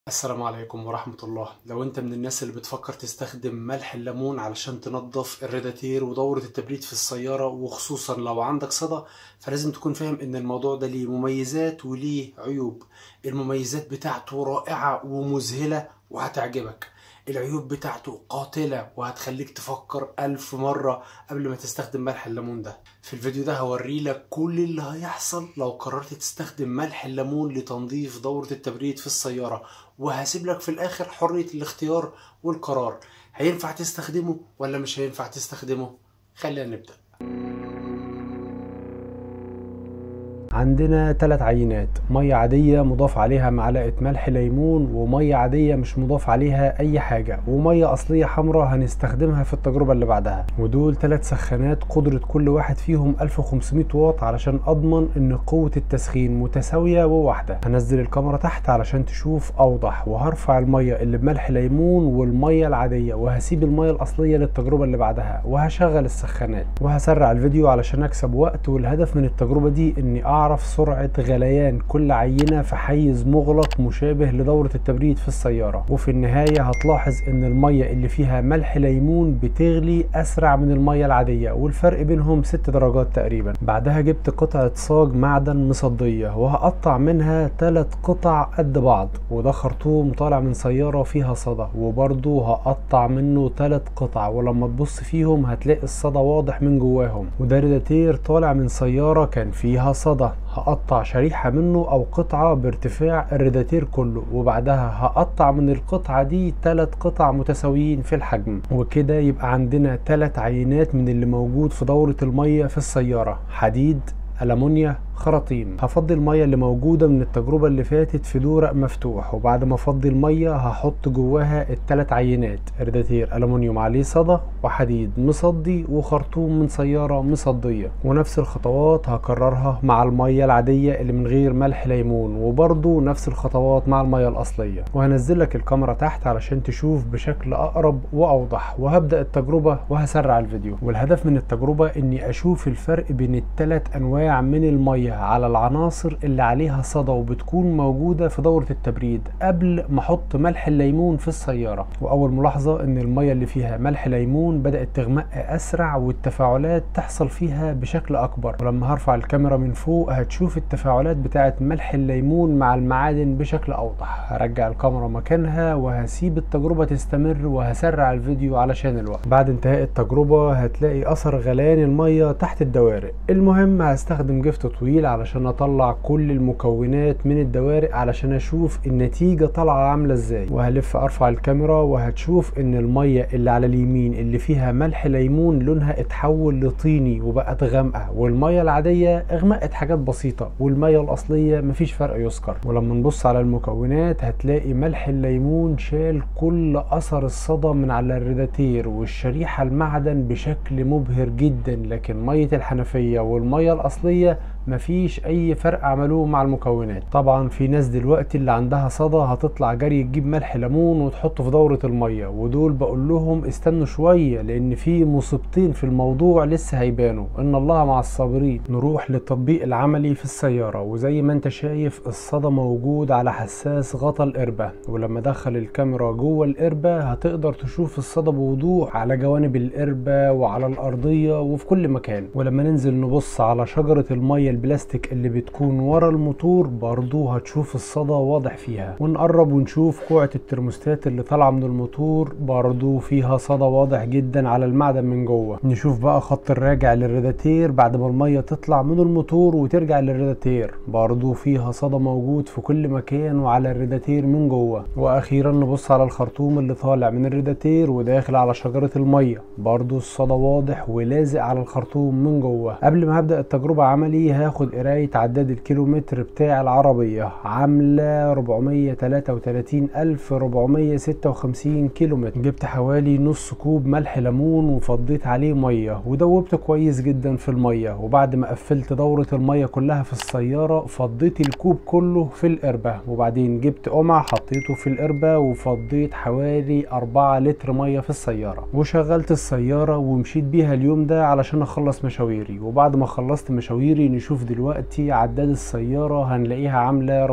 السلام عليكم ورحمة الله لو انت من الناس اللي بتفكر تستخدم ملح الليمون علشان تنظف الريداتير ودورة التبريد في السيارة وخصوصا لو عندك صدى فلازم تكون فاهم ان الموضوع ده ليه مميزات وليه عيوب المميزات بتاعته رائعة ومذهلة وهتعجبك العيوب بتاعته قاتلة وهتخليك تفكر ألف مرة قبل ما تستخدم ملح الليمون ده في الفيديو ده هوري لك كل اللي هيحصل لو قررت تستخدم ملح الليمون لتنظيف دورة التبريد في السيارة وهسيب لك في الآخر حرية الاختيار والقرار هينفع تستخدمه ولا مش هينفع تستخدمه خلينا نبدأ عندنا ثلاث عينات مية عادية مضاف عليها معلقة ملح ليمون ومية عادية مش مضاف عليها أي حاجة ومية أصلية حمراء هنستخدمها في التجربة اللي بعدها ودول ثلاث سخانات قدرة كل واحد فيهم 1500 واط علشان أضمن إن قوة التسخين متساوية وواحدة هنزل الكاميرا تحت علشان تشوف أوضح وهرفع المية اللي بملح ليمون والمية العادية وهسيب المية الأصلية للتجربة اللي بعدها وهشغل السخانات وهسرع الفيديو علشان أكسب وقت والهدف من التجربة دي إني أعرف اعرف سرعة غليان كل عينة في حيز مغلق مشابه لدورة التبريد في السيارة وفي النهاية هتلاحظ ان المية اللي فيها ملح ليمون بتغلي اسرع من المية العادية والفرق بينهم ست درجات تقريبا بعدها جبت قطعة صاج معدن مصدية وهقطع منها تلات قطع قد بعض وده خرطوم طالع من سيارة فيها صدى وبرضه هقطع منه تلات قطع ولما تبص فيهم هتلاقي الصدى واضح من جواهم وده ريداتير طالع من سيارة كان فيها صدى هقطع شريحة منه أو قطعة بارتفاع الريداتير كله وبعدها هقطع من القطعة دي تلات قطع متساويين في الحجم وكده يبقى عندنا تلات عينات من اللي موجود في دورة المية في السيارة حديد ألمونيا خراطيم هفضي المية اللي موجودة من التجربة اللي فاتت في دورق مفتوح وبعد ما افضي المية هحط جواها التلات عينات ارداتير ألمونيوم عليه صدى وحديد مصدي وخرطوم من سيارة مصدية ونفس الخطوات هكررها مع المية العادية اللي من غير ملح ليمون وبرضو نفس الخطوات مع المية الأصلية وهنزل لك الكاميرا تحت علشان تشوف بشكل أقرب وأوضح وهبدأ التجربة وهسرع الفيديو والهدف من التجربة إني أشوف الفرق بين التلات أنواع من المية على العناصر اللي عليها صدى وبتكون موجودة في دورة التبريد قبل ما احط ملح الليمون في السيارة واول ملاحظة ان المية اللي فيها ملح ليمون بدأت تغمق اسرع والتفاعلات تحصل فيها بشكل اكبر ولما هرفع الكاميرا من فوق هتشوف التفاعلات بتاعة ملح الليمون مع المعادن بشكل اوضح هرجع الكاميرا مكانها وهسيب التجربة تستمر وهسرع الفيديو علشان الوقت بعد انتهاء التجربة هتلاقي اثر غليان المية تحت الدوارق المهم هستخدم جفت طويل علشان اطلع كل المكونات من الدوارق علشان اشوف النتيجة طالعة عاملة ازاي وهلف ارفع الكاميرا وهتشوف ان المية اللي على اليمين اللي فيها ملح ليمون لونها اتحول لطيني وبقت غامقة والمية العادية اغمقت حاجات بسيطة والمية الاصلية مفيش فرق يذكر ولما نبص على المكونات هتلاقي ملح الليمون شال كل اثر الصدى من على الريداتير والشريحة المعدن بشكل مبهر جدا لكن مية الحنفية والمية الاصلية مفيش اي فرق عملوه مع المكونات طبعا في ناس دلوقتي اللي عندها صدى هتطلع جري تجيب ملح ليمون وتحطه في دورة المية ودول بقول لهم استنوا شوية لان في مصيبتين في الموضوع لسه هيبانوا ان الله مع الصابرين نروح للتطبيق العملي في السيارة وزي ما انت شايف الصدى موجود على حساس غطا القربة ولما دخل الكاميرا جوه القربة هتقدر تشوف الصدى بوضوح على جوانب القربة وعلى الارضية وفي كل مكان ولما ننزل نبص على شجرة المية البلاستيك اللي بتكون ورا الموتور برضو هتشوف الصدى واضح فيها ونقرب ونشوف كوعة الترموستات اللي طالعة من الموتور برضو فيها صدى واضح جدا على المعدن من جوه نشوف بقى خط الراجع للريداتير بعد ما المية تطلع من الموتور وترجع للريداتير برضو فيها صدى موجود في كل مكان وعلى الريداتير من جوه واخيرا نبص على الخرطوم اللي طالع من الريداتير وداخل على شجرة المية برضو الصدى واضح ولازق على الخرطوم من جوه قبل ما هبدأ التجربة عملي هاخد قراية عداد الكيلومتر بتاع العربية عاملة 433456 كيلومتر جبت حوالي نص كوب ملح ليمون وفضيت عليه مية ودوبته كويس جدا في المية وبعد ما قفلت دورة المية كلها في السيارة فضيت الكوب كله في القربة وبعدين جبت قمع حطيته في القربة وفضيت حوالي 4 لتر مية في السيارة وشغلت السيارة ومشيت بيها اليوم ده علشان اخلص مشاويري وبعد ما خلصت مشاويري نشوف نشوف دلوقتي عداد السيارة هنلاقيها عاملة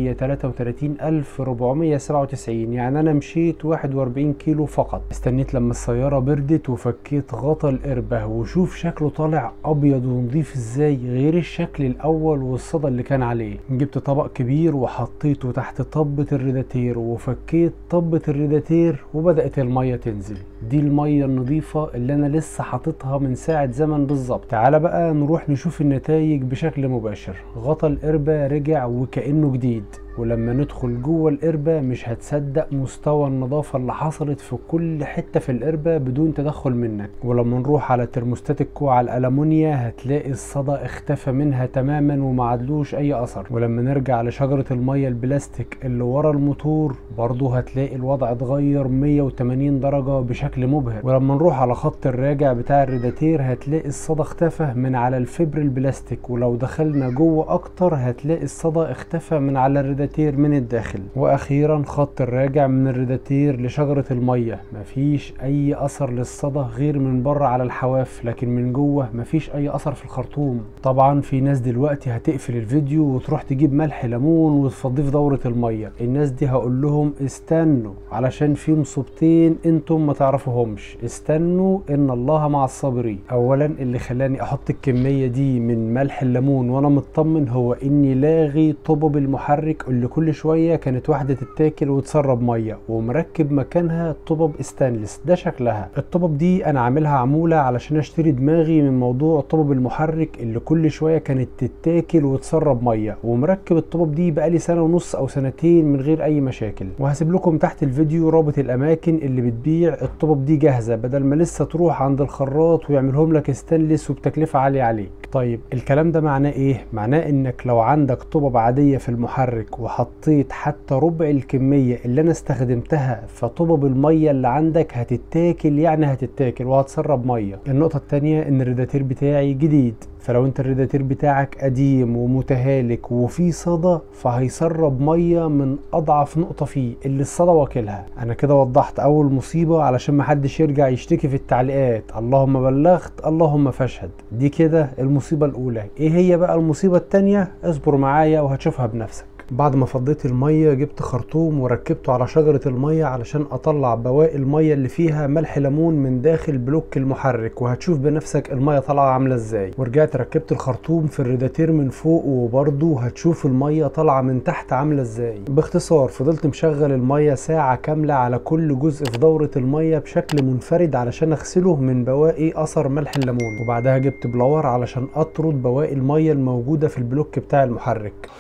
433497 يعني انا مشيت 41 كيلو فقط استنيت لما السيارة بردت وفكيت غطا القربة وشوف شكله طالع ابيض ونضيف ازاي غير الشكل الاول والصدى اللي كان عليه جبت طبق كبير وحطيته تحت طبة الريداتير وفكيت طبة الريداتير وبدأت المية تنزل دي المية النظيفة اللي انا لسه حاططها من ساعة زمن بالظبط تعالى بقى نروح نشوف النتائج بشكل مباشر غطا القربة رجع وكأنه جديد ولما ندخل جوه القربة مش هتصدق مستوى النظافة اللي حصلت في كل حتة في القربة بدون تدخل منك ولما نروح على ترموستات الكوع الألمونيا هتلاقي الصدى اختفى منها تماما وما عدلوش أي أثر ولما نرجع لشجرة المية البلاستيك اللي ورا الموتور برضه هتلاقي الوضع اتغير 180 درجة بشكل مبهر ولما نروح على خط الراجع بتاع الريداتير هتلاقي الصدى اختفى من على الفبر البلاستيك ولو دخلنا جوه أكتر هتلاقي الصدى اختفى من على الريداتير الريداتير من الداخل واخيرا خط الراجع من الريداتير لشجرة المية مفيش اي اثر للصدى غير من بره على الحواف لكن من جوه مفيش اي اثر في الخرطوم طبعا في ناس دلوقتي هتقفل الفيديو وتروح تجيب ملح ليمون وتفضيه في دورة المية الناس دي هقول لهم استنوا علشان في مصيبتين انتم ما تعرفوهمش استنوا ان الله مع الصابرين اولا اللي خلاني احط الكمية دي من ملح الليمون وانا مطمن هو اني لاغي طبب المحرك اللي كل شويه كانت واحده تتاكل وتسرب ميه ومركب مكانها طبب استانلس ده شكلها الطبب دي انا عاملها عموله علشان اشتري دماغي من موضوع طبب المحرك اللي كل شويه كانت تتاكل وتسرب ميه ومركب الطبب دي بقالي سنه ونص او سنتين من غير اي مشاكل وهسيب لكم تحت الفيديو رابط الاماكن اللي بتبيع الطبب دي جاهزه بدل ما لسه تروح عند الخراط ويعملهم لك استانلس وبتكلفه عاليه عليك طيب الكلام ده معناه ايه معناه انك لو عندك طبب عاديه في المحرك وحطيت حتى ربع الكميه اللي انا استخدمتها فطبب الميه اللي عندك هتتاكل يعني هتتاكل وهتسرب ميه النقطه التانية ان الريداتير بتاعي جديد فلو انت الريداتير بتاعك قديم ومتهالك وفيه صدى فهيسرب ميه من اضعف نقطه فيه اللي الصدى واكلها انا كده وضحت اول مصيبه علشان محدش يرجع يشتكي في التعليقات اللهم بلغت اللهم فاشهد دي كده المصيبه الاولى ايه هي بقى المصيبه التانية اصبر معايا وهتشوفها بنفسك بعد ما فضيت المية جبت خرطوم وركبته على شجرة المية علشان اطلع بواقي المية اللي فيها ملح ليمون من داخل بلوك المحرك وهتشوف بنفسك المية طالعة عاملة ازاي ورجعت ركبت الخرطوم في الريداتير من فوق وبرضه هتشوف المية طالعة من تحت عاملة ازاي باختصار فضلت مشغل المية ساعة كاملة على كل جزء في دورة المية بشكل منفرد علشان اغسله من بواقي اثر ملح الليمون وبعدها جبت بلور علشان اطرد بواقي المية الموجودة في البلوك بتاع المحرك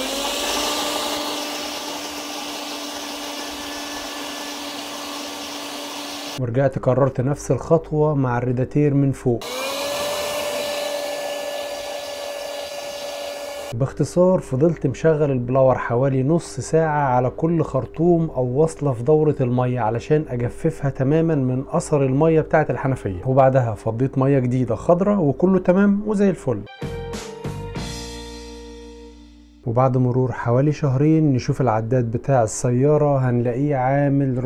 ورجعت كررت نفس الخطوة مع الريداتير من فوق باختصار فضلت مشغل البلاور حوالي نص ساعة على كل خرطوم او وصلة في دورة المية علشان اجففها تماما من اثر المية بتاعة الحنفية وبعدها فضيت مية جديدة خضرة وكله تمام وزي الفل وبعد مرور حوالي شهرين نشوف العداد بتاع السيارة هنلاقيه عامل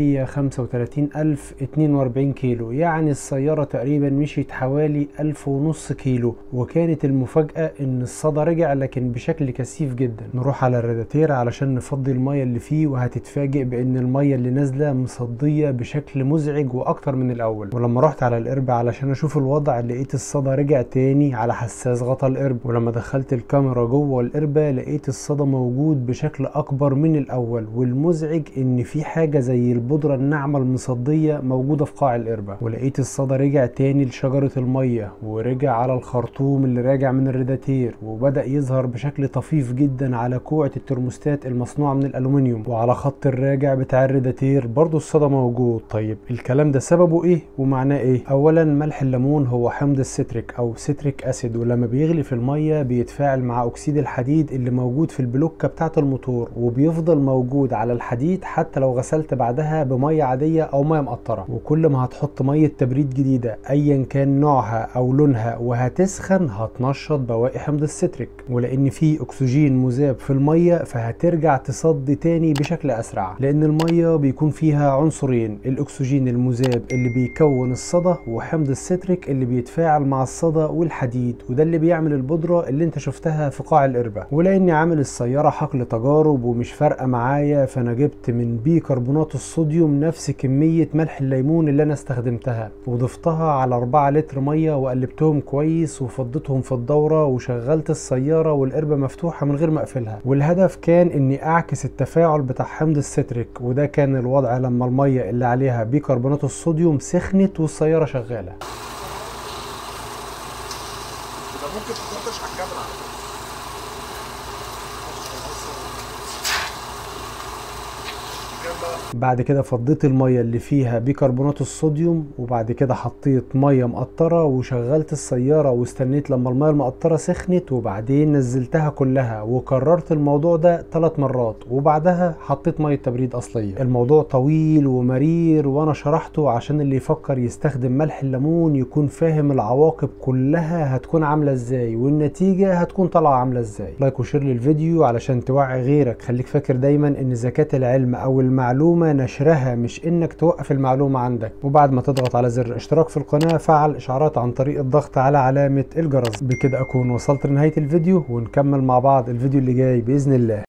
433042 كيلو يعني السيارة تقريبا مشيت حوالي 1000 ونص كيلو وكانت المفاجأة ان الصدى رجع لكن بشكل كثيف جدا نروح على الراداتير علشان نفضي المية اللي فيه وهتتفاجئ بان المية اللي نازلة مصدية بشكل مزعج واكتر من الاول ولما رحت على القرب علشان اشوف الوضع لقيت الصدى رجع تاني على حساس غطا القرب ولما دخلت الكاميرا جوه القربة لقيت الصدى موجود بشكل اكبر من الاول والمزعج ان في حاجه زي البودره الناعمه المصديه موجوده في قاع القربه ولقيت الصدى رجع تاني لشجره الميه ورجع على الخرطوم اللي راجع من الريداتير وبدا يظهر بشكل طفيف جدا على كوعه الترموستات المصنوعه من الالومنيوم وعلى خط الراجع بتاع الريداتير برضو الصدى موجود طيب الكلام ده سببه ايه ومعناه ايه اولا ملح الليمون هو حمض الستريك او ستريك اسيد ولما بيغلي في الميه بيتفاعل مع اكسيد الحديد اللي موجود في البلوكه بتاعه الموتور وبيفضل موجود على الحديد حتى لو غسلت بعدها بميه عاديه او ميه مقطره وكل ما هتحط ميه تبريد جديده ايا كان نوعها او لونها وهتسخن هتنشط بواقي حمض الستريك ولان في اكسجين مذاب في الميه فهترجع تصدي تاني بشكل اسرع لان الميه بيكون فيها عنصرين الاكسجين المذاب اللي بيكون الصدى وحمض الستريك اللي بيتفاعل مع الصدى والحديد وده اللي بيعمل البودره اللي انت شفتها في قاع القربه ولاني عامل السياره حقل تجارب ومش فارقه معايا فانا جبت من بيكربونات الصوديوم نفس كميه ملح الليمون اللي انا استخدمتها وضفتها على 4 لتر ميه وقلبتهم كويس وفضيتهم في الدوره وشغلت السياره والقربه مفتوحه من غير ما اقفلها والهدف كان اني اعكس التفاعل بتاع حمض الستريك وده كان الوضع لما الميه اللي عليها بيكربونات الصوديوم سخنت والسياره شغاله ده ممكن تطرطش على الكاميرا على فكره كام بقى بعد كده فضيت المية اللي فيها بيكربونات الصوديوم وبعد كده حطيت مية مقطرة وشغلت السيارة واستنيت لما المية المقطرة سخنت وبعدين نزلتها كلها وكررت الموضوع ده ثلاث مرات وبعدها حطيت مية تبريد أصلية الموضوع طويل ومرير وأنا شرحته عشان اللي يفكر يستخدم ملح الليمون يكون فاهم العواقب كلها هتكون عاملة ازاي والنتيجة هتكون طالعة عاملة ازاي لايك وشير للفيديو علشان توعي غيرك خليك فاكر دايما ان زكاة العلم او المعلومة نشرها مش انك توقف المعلومة عندك وبعد ما تضغط على زر اشتراك في القناة فعل اشعارات عن طريق الضغط على علامة الجرس بكده اكون وصلت لنهاية الفيديو ونكمل مع بعض الفيديو اللي جاي بإذن الله